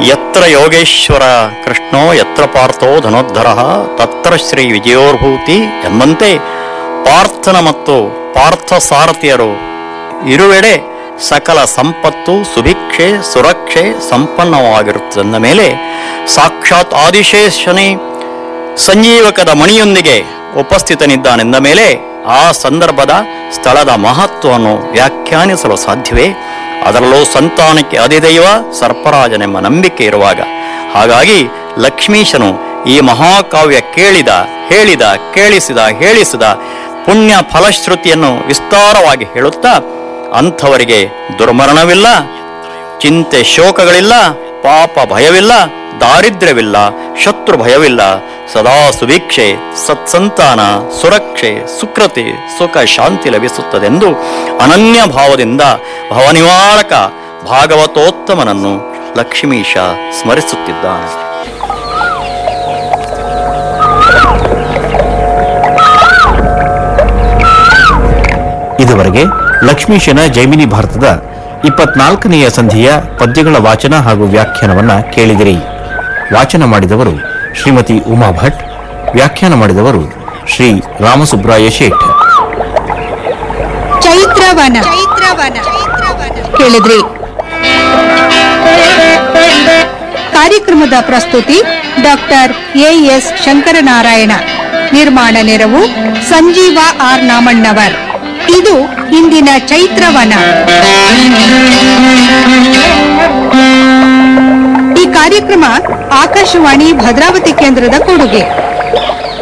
ಯತ್ರ ಯೋಗೇಶ್ವರ ಕೃಷ್ಣೋ ಯತ್ರ ಪಾರ್ಥೋ ಧನೋದ್ಧರ ತತ್ರ ಶ್ರೀ ವಿಜಯೋರ್ಭೂತಿ ಎಂಬಂತೆ ಪಾರ್ಥನ ಮತ್ತು ಪಾರ್ಥ ಸಾರಥಿಯರು ಇರುವೆಡೆ ಸಕಲ ಸಂಪತ್ತು ಸುಭಿಕ್ಷೆ ಸುರಕ್ಷೆ ಸಂಪನ್ನವಾಗಿರುತ್ತದೆಂದ ಮೇಲೆ ಸಾಕ್ಷಾತ್ ಆದಿಶೇಷನೇ ಸಂಜೀವಕದ ಮಣಿಯೊಂದಿಗೆ ಉಪಸ್ಥಿತನಿದ್ದಾನೆಂದ ಮೇಲೆ ಆ ಸಂದರ್ಭದ ಸ್ಥಳದ ಮಹತ್ವವನ್ನು ವ್ಯಾಖ್ಯಾನಿಸಲು ಸಾಧ್ಯವೇ ಅದರಲ್ಲೂ ಸಂತಾನಕ್ಕೆ ಅಧಿದೈವ ಸರ್ಪರಾಜನೆಂಬ ನಂಬಿಕೆ ಇರುವಾಗ ಹಾಗಾಗಿ ಲಕ್ಷ್ಮೀಶನು ಈ ಮಹಾಕಾವ್ಯ ಕೇಳಿದ ಹೇಳಿದ ಕೇಳಿಸಿದ ಹೇಳಿಸಿದ ಪುಣ್ಯ ಫಲಶ್ರುತಿಯನ್ನು ವಿಸ್ತಾರವಾಗಿ ಹೇಳುತ್ತಾ ಅಂಥವರಿಗೆ ದುರ್ಮರಣವಿಲ್ಲ ಚಿಂತೆ ಶೋಕಗಳಿಲ್ಲ ಪಾಪ ಭಯವಿಲ್ಲ ದಾರಿದ್ರ್ಯವಿಲ್ಲ ಶತ್ರು ಭಯವಿಲ್ಲ ಸದಾ ಸುಭಿಕ್ಷೆ ಸತ್ಸಂತಾನ ಸುರಕ್ಷೆ ಸುಕೃತಿ ಸುಖ ಶಾಂತಿ ಲಭಿಸುತ್ತದೆಂದು ಅನನ್ಯ ಭಾವದಿಂದ ಭವನಿವಾರಕ ಭಾಗವತೋತ್ತಮನನ್ನು ಲಕ್ಷ್ಮೀಶ ಸ್ಮರಿಸುತ್ತಿದ್ದಾನೆ ಇದುವರೆಗೆ ಲಕ್ಷ್ಮೀಶನ ಜೈಮಿನಿ ಭಾರತದ ಇಪ್ಪತ್ನಾಲ್ಕನೆಯ ಸಂಧಿಯ ಪದ್ಯಗಳ ವಾಚನ ಹಾಗೂ ವ್ಯಾಖ್ಯಾನವನ್ನ ಕೇಳಿದಿರಿ ವಾಚನ ಮಾಡಿದವರು ಶ್ರೀಮತಿ ಉಮಾ ಭಟ್ ವ್ಯಾಖ್ಯಾನ ಮಾಡಿದವರು ಶ್ರೀ ರಾಮಸುಬ್ರಾಯ ಶೇಠ್ ಚೈತ್ರವನ ಕೇಳಿದ್ರಿ ಕಾರ್ಯಕ್ರಮದ ಪ್ರಸ್ತುತಿ ಡಾಕ್ಟರ್ ಎ ಎಸ್ ಶಂಕರನಾರಾಯಣ ನಿರ್ಮಾಣ ನೆರವು ಸಂಜೀವ ಆರ್ ನಾಮಣ್ಣವರ್ ಇದು ಇಂದಿನ ಚೈತ್ರವನ ಈ ಕಾರ್ಯಕ್ರಮ ಆಕಾಶವಾಣಿ ಭದ್ರಾವತಿ ಕೇಂದ್ರದ ಕೊಡುಗೆ